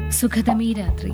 സുഖതമീ രാത്രി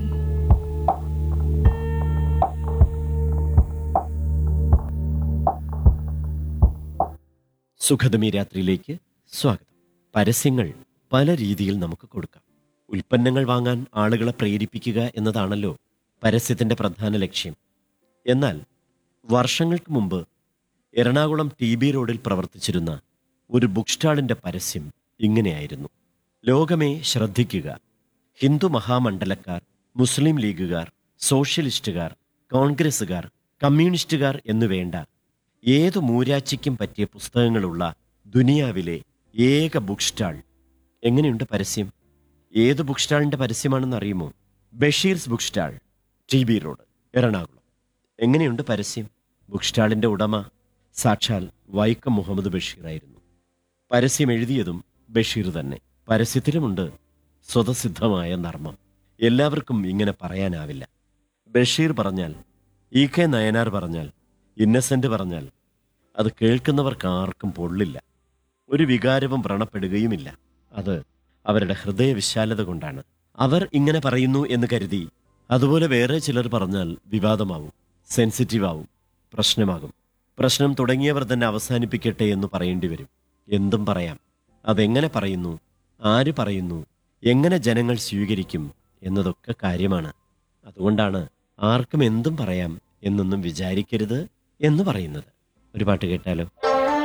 സുഖദമി രാത്രിയിലേക്ക് സ്വാഗതം പരസ്യങ്ങൾ പല രീതിയിൽ നമുക്ക് കൊടുക്കാം ഉൽപ്പന്നങ്ങൾ വാങ്ങാൻ ആളുകളെ പ്രേരിപ്പിക്കുക എന്നതാണല്ലോ പരസ്യത്തിന്റെ പ്രധാന ലക്ഷ്യം എന്നാൽ വർഷങ്ങൾക്ക് മുമ്പ് എറണാകുളം ടി ബി റോഡിൽ പ്രവർത്തിച്ചിരുന്ന ഒരു ബുക്ക് സ്റ്റാളിന്റെ പരസ്യം ഇങ്ങനെയായിരുന്നു ലോകമേ ശ്രദ്ധിക്കുക ഹിന്ദു മഹാമണ്ഡലക്കാർ മുസ്ലിം ലീഗുകാർ സോഷ്യലിസ്റ്റുകാർ കോൺഗ്രസുകാർ കമ്മ്യൂണിസ്റ്റുകാർ എന്നുവേണ്ട ഏതു മൂരാച്ചിക്കും പറ്റിയ പുസ്തകങ്ങളുള്ള ദുനിയാവിലെ ഏക ബുക്ക് സ്റ്റാൾ എങ്ങനെയുണ്ട് പരസ്യം ഏത് ബുക്ക് സ്റ്റാളിന്റെ പരസ്യമാണെന്ന് അറിയുമോ Basheer's book stall T B road Ernakulam എങ്ങനെയുണ്ട് പരസ്യം ബുക്ക് സ്റ്റാളിന്റെ ഉടമ സാക്ഷാൽ വൈക്കം മുഹമ്മദ് ബഷീറായിരുന്നു പരസ്യം എഴുതിയതും ബഷീർ തന്നെ പരസ്യത്തിലുമുണ്ട് സ്വതസിദ്ധമായ നർമ്മം എല്ലാവർക്കും ഇങ്ങനെ പറയാനാവില്ല ബഷീർ പറഞ്ഞാൽ ഇ കെ നയനാർ പറഞ്ഞാൽ ഇന്നസെന്റ് പറഞ്ഞാൽ അത് കേൾക്കുന്നവർക്ക് ആർക്കും പൊള്ളില്ല ഒരു വികാരവും വ്രണപ്പെടുകയുമില്ല അത് അവരുടെ ഹൃദയവിശാലത കൊണ്ടാണ് അവർ ഇങ്ങനെ പറയുന്നു എന്ന് കരുതി അതുപോലെ വേറെ ചിലർ പറഞ്ഞാൽ വിവാദമാവും സെൻസിറ്റീവ് ആവും പ്രശ്നമാകും പ്രശ്നം തുടങ്ങിയവർ തന്നെ അവസാനിപ്പിക്കട്ടെ എന്ന് പറയേണ്ടി വരും എന്തും പറയാം അതെങ്ങനെ പറയുന്നു ആര് പറയുന്നു എങ്ങനെ ജനങ്ങൾ സ്വീകരിക്കും എന്നതൊക്കെ കാര്യമാണ് അതുകൊണ്ടാണ് ആർക്കും എന്തും പറയാം എന്നൊന്നും വിചാരിക്കരുത് എന്ന് പറയുന്നത് ഒരു പാട്ട് കേട്ടാലോ